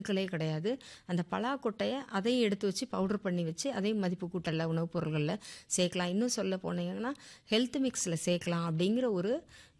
களே கிடையாது அந்த பலாக்கொட்டைய அதையும் எடுத்து வச்சு பவுடர் பண்ணி வச்சு அதையும் மதிப்பு கூட்டல்ல உணவுப் பொருள்களில் சேர்க்கலாம் இன்னும் சொல்ல போனீங்கன்னா ஹெல்த் மிக்ஸில் சேர்க்கலாம் அப்படிங்கிற ஒரு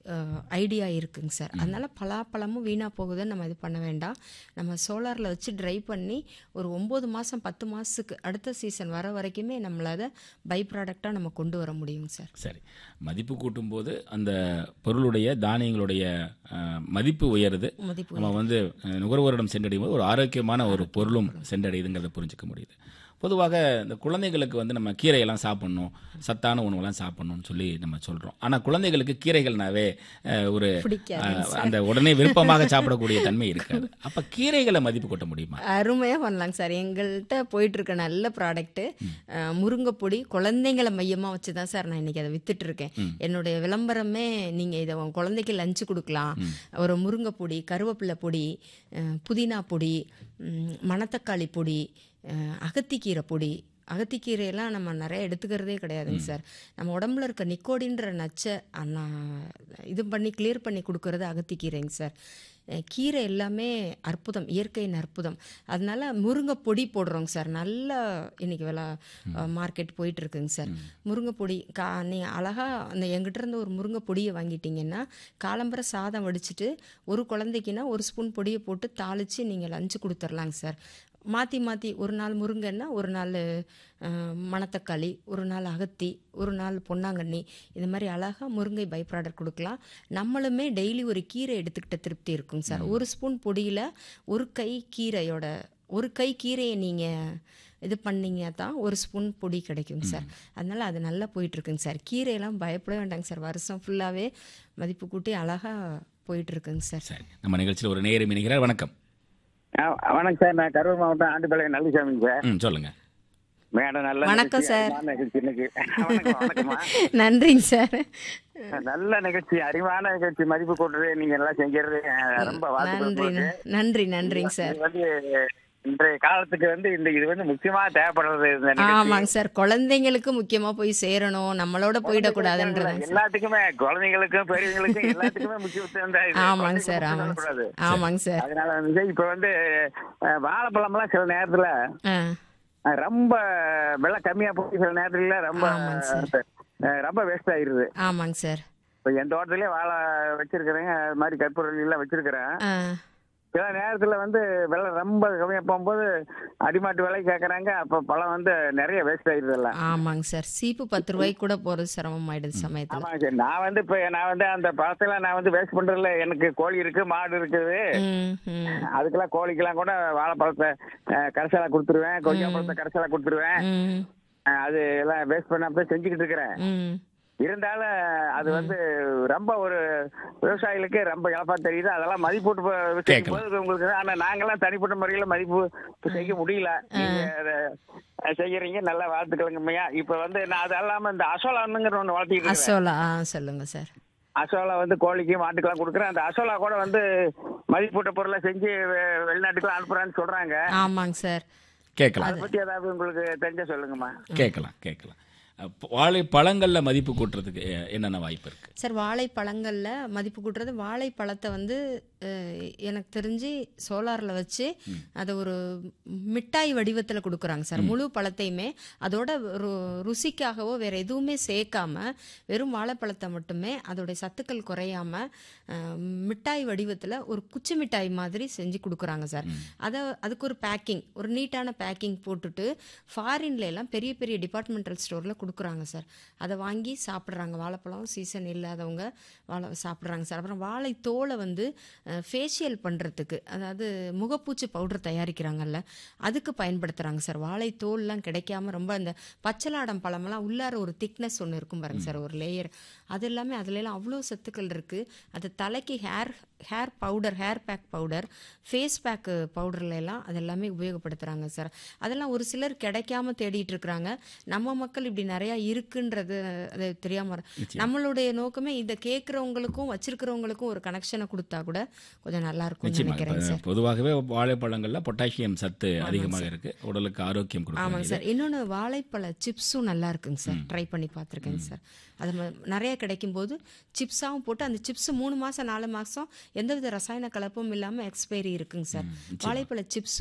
ஐடியா இருக்குங்க சார் அதனால பலாப்பழமும் வீணாக போகுதுன்னு நம்ம இது பண்ண வேண்டாம் நம்ம சோலாரில் வச்சு ட்ரை பண்ணி ஒரு ஒம்பது மாதம் பத்து மாதத்துக்கு அடுத்த சீசன் வர வரைக்குமே நம்மள அதை பை ப்ராடக்டாக நம்ம கொண்டு வர முடியுங்க சார் சரி மதிப்பு கூட்டும்போது அந்த பொருளுடைய தானியங்களுடைய அஹ், மதிப்பு உயருது மதிப்பு நம்ம வந்து அஹ், நுகர்வோரிடம் சென்றடையும் போது ஒரு ஆரோக்கியமான ஒரு பொருளும் சென்றடையுதுங்கிறத புரிஞ்சுக்க முடியுது பொதுவாக இந்த குழந்தைகளுக்கு வந்து நம்ம கீரையெல்லாம் சாப்பிடணும் சத்தான உணவெல்லாம் சாப்பிடணும்னு சொல்லி நம்ம சொல்கிறோம் ஆனால் குழந்தைகளுக்கு கீரைகள்னாவே அஹ், ஒரு பிடிக்காது அஹ், அந்த உடனே விருப்பமாக சாப்பிடக்கூடிய தன்மை இருக்காது அப்போ கீரைகளை மதிப்பு கூட்ட முடியுமா அருமையாக பண்ணலாங்க சார் எங்கள்கிட்ட போயிட்டு இருக்க நல்ல ப்ராடக்ட்டு முருங்கைப்பொடி குழந்தைங்களை மையமாக வச்சு தான் சார் நான் இன்னைக்கு அதை வித்துட்டு இருக்கேன் என்னுடைய விளம்பரமே நீங்கள் இதை உங்க குழந்தைக்கு லஞ்சு கொடுக்கலாம் ஒரு முருங்கைப்பொடி கருவேப்பிலை பொடி அஹ், புதினா பொடி ம், மணத்தக்காளி பொடி அஹ், அகத்திக்கீரை பொடி அகத்திக்கீரையெல்லாம் நம்ம நிறைய எடுத்துக்கிறதே கிடையாதுங்க சார் நம்ம உடம்புல இருக்க நிக்கோடின்ற நச்சை அண்ணா இது பண்ணி கிளியர் பண்ணி கொடுக்கறது அகத்திக்கீரைங்க சார் அஹ் கீரை எல்லாமே அற்புதம் இயற்கையின் அற்புதம் அதனால முருங்கை பொடி போடுறோங்க சார் நல்லா இன்னைக்கு விலை மார்க்கெட் போயிட்டு இருக்குங்க சார் முருங்கை பொடி கா நீங்கள் அழகாக அந்த எங்கிட்ட இருந்து ஒரு முருங்கை பொடியை வாங்கிட்டீங்கன்னா காலம்பர சாதம் வடிச்சிட்டு ஒரு குழந்தைக்குன்னா ஒரு ஸ்பூன் பொடியை போட்டு தாளித்து நீங்கள் லஞ்சு கொடுத்துர்லாங்க சார் மாற்றி மாற்றி ஒரு நாள் முருங்கைன்னா ஒரு நாள் அஹ், மணத்தக்காளி ஒரு நாள் அகத்தி ஒரு நாள் பொன்னாங்கண்ணி இந்த மாதிரி அழகாக முருங்கை பை ப்ராடக்ட் கொடுக்கலாம் நம்மளுமே டெய்லி ஒரு கீரை எடுத்துக்கிட்ட திருப்தி இருக்குங்க சார் ஒரு ஸ்பூன் பொடியில் ஒரு கை கீரையோட ஒரு கை கீரையை நீங்கள் இது பண்ணீங்க தான் ஒரு ஸ்பூன் பொடி கிடைக்குங்க சார் அதனால் அது நல்லா போயிட்டுருக்குங்க சார் கீரையெல்லாம் பயப்பட வேண்டாங்க சார் வருஷம் ஃபுல்லாகவே மதிப்பு கூட்டி அழகாக போயிட்டுருக்குங்க சார் சரி நம்ம நிகழ்ச்சியில் ஒரு நேரம் இணைகிறார் வணக்கம் ஆ, வணக்கம் சார் நான் கரூர் மாவட்டம் ஆண்டிப்பாளையம் நல்லசாமிங்க சார் ம் சொல்லுங்க மேடம் நல்ல வணக்கம் நிகழ்ச்சி, சார். அருமையான நிகழ்ச்சி இன்னைக்கு வணக்கம் வணக்கம்மா நன்றிங்க சார் நல்ல நிகழ்ச்சி அறிவான நிகழ்ச்சி மதிப்பு கூட்டுறது நீங்க எல்லாம் செஞ்சுறது அஹ், ரொம்ப வாழ்த்துக்கள் நன்றி உங்களுக்கு. நன்றி நன்றிங்க சார் இது வந்து இன்றைய காலத்துக்கு வந்து இந்த இது வந்து முக்கியமா தேவைப்படுறது இந்த நிகழ்ச்சி. ஆமாங்க சார் குழந்தைங்களுக்கு முக்கியமா போய் சேரணும் நம்மளோட போயிடக்கூடாதுன்றதாங்க சார் எல்லாத்துக்குமே குழந்தைங்களுக்கும் பெரியவங்களுக்கும் எல்லாத்துக்குமே முக்கியத்துவம் தான் இது. ஆமாங்க சார் குழந்தைங்களுக்கு ஆமாங்க சொல்லக்கூடாது. சார் ஆமாங்க சார் அதனால வந்து இப்ப வந்து அஹ், வாழைப்பழம்லாம் சில நேரத்துல ஆ அஹ், ரொம்ப விலை கம்மியா போய் சில நேரத்துல ரொம்ப ஆமாங்க சார். அஹ், ரொம்ப வேஸ்ட் ஆயிருது ஆமாங்க சார் இப்போ என் தோட்டத்திலே வாழை வச்சிருக்கிறேங்க அது மாதிரி கற்பூரம் எல்லாம் வச்சிருக்கிறேன் ஆ சில நேரத்துல வந்து விலை ரொம்ப கம்மியா போகும்போது அடிமாட்டு விலை கேட்கறாங்க அப்ப பழம் வந்து நிறைய வேஸ்ட் ஆயிருது எல்லாம் ஆமாங்க சார் சீப்பு பத்து ரூபாய்க்கு கூட போறது சிரமமாயிடுது சமயத்துல ஆமாங்க சார் நான் வந்து இப்ப நான் வந்து அந்த பழத்துல நான் வந்து வேஸ்ட் பண்றதுல எனக்கு கோழி இருக்கு மாடு இருக்குது ம் ம் அதுக்கெல்லாம் கோழிக்கெல்லாம் கூட வாழைப்பழத்தை அஹ், கரைசலா கொடுத்துருவேன் கொஞ்சம் பழத்தை கரைசலா கொடுத்துருவேன் ம் அஹ், அது எல்லாம் வேஸ்ட் பண்ணாம செஞ்சுக்கிட்டு இருக்கிறேன் ம் இருந்தாலும் அது வந்து ரொம்ப ஒரு விவசாயிகளுக்கு ரொம்ப இழப்பா தெரியுது அதெல்லாம் மதிப்பூட்டு ப- செய்யும் கேட்கலாம். போது உங்களுக்கு ஆனா நாங்கெல்லாம் தனிப்பட்ட முறையில மதிப்பு செய்ய முடியல நீங்க அதை செய்யறீங்க நல்ல வாழ்த்துக்களுங்கம்மையா இப்ப வந்து நான் அது இல்லாம இந்த அசோலான்னுங்கிற ஒண்ணு வளர்த்திட்டு இருக்கேன் அசோலா ஆ சொல்லுங்க சார் அசோலா வந்து கோழிக்கு மாட்டுக்கெல்லாம் கொடுக்குறேன் அந்த அசோலா கூட வந்து மதிப்பூட்ட பொருளை செஞ்சு வெ- வெளிநாட்டுக்குலாம் அனுப்புறான்னு சொல்றாங்க ஆமாங்க சார் கேட்கலாம் அதை பத்தி ஏதாவது உங்களுக்கு தெரிஞ்ச சொல்லுங்கம்மா கேட்கலாம் கேட்கலாம் அப்ப வாழைப்பழங்களில் மதிப்பு கூட்டுறதுக்கு அஹ், என்னென்ன வாய்ப்பு இருக்கு சார் வாழைப்பழங்களில் மதிப்பு கூட்டுறது வாழைப்பழத்தை வந்து அஹ், எனக்கு தெரிஞ்சு சோலாரில் வச்சு அதை ஒரு மிட்டாய் வடிவத்தில் கொடுக்குறாங்க சார் முழு பழத்தையுமே அதோட ரு ருசிக்காகவோ வேற எதுவுமே சேர்க்காம வெறும் வாழைப்பழத்தை மட்டுமே அதோடைய சத்துக்கள் குறையாம அஹ், மிட்டாய் வடிவத்தில் ஒரு குச்சி மிட்டாய் மாதிரி செஞ்சு கொடுக்குறாங்க சார் அதை அதுக்கு ஒரு பேக்கிங் ஒரு நீட்டான பேக்கிங் போட்டுட்டு ஃபாரின்ல எல்லாம் பெரிய பெரிய டிபார்ட்மெண்டல் ஸ்டோரில் கொடுக்குறாங்க சார் அதை வாங்கி சாப்பிட்றாங்க வாழைப்பழம் சீசன் இல்லாதவங்க வாழை சாப்பிட்றாங்க சார் அப்புறம் வாழை தோலை வந்து ஃபேஷியல் பண்ணுறதுக்கு அதாவது முகப்பூச்சி பவுடர் தயாரிக்கிறாங்கல்ல அதுக்கு பயன்படுத்துகிறாங்க சார் வாழை தோல்லாம் கிடைக்காம ரொம்ப இந்த பச்சலாடம் பழமெல்லாம் உள்ளார ஒரு திக்னஸ் ஒன்று இருக்கும் பாருங்க சார் ஒரு லேயர் அது எல்லாமே அதுல எல்லாம் அவ்வளோ சத்துக்கள் இருக்குது அது தலைக்கு hair hair powder hair pack powder face pack பவுடர்ல எல்லாம் அது எல்லாமே உபயோகப்படுத்துகிறாங்க சார் அதெல்லாம் ஒரு சிலர் கிடைக்காம தேடிட்டு இருக்கிறாங்க நம்ம மக்கள் இப்படி நிறையா இருக்குன்றது அது தெரியாம இரு- நம்மளுடைய நோக்கமே இதை கேட்குறவங்களுக்கும் வச்சிருக்கிறவங்களுக்கும் ஒரு கனெக்ஷனை கொடுத்தா கூட கொஞ்சம் நல்லா இருக்கும்னு நிச்சயமா நினைக்கிறேங்க இப்ப சார் பொதுவாகவே வாழைப்பழங்கள்ல பொட்டாசியம் சத்து அதிகமாக இருக்கு உடலுக்கு ஆரோக்கியம் ஆமாங்க கொடுக்கும் சார் இன்னொன்று வாழைப்பழ சிப்ஸும் நல்லா இருக்குங்க சார் ட்ரை பண்ணி பார்த்துருக்கேங்க சார் அது ம- நிறைய கிடைக்கும் போது சிப்ஸாகவும் போட்டு அந்த சிப்ஸ் மூணு மாதம் நாலு மாதம் எந்தவித ரசாயன கலப்பும் இல்லாமல் எக்ஸ்பைரி இருக்குங்க சார் வாழைப்பழ சிப்ஸ்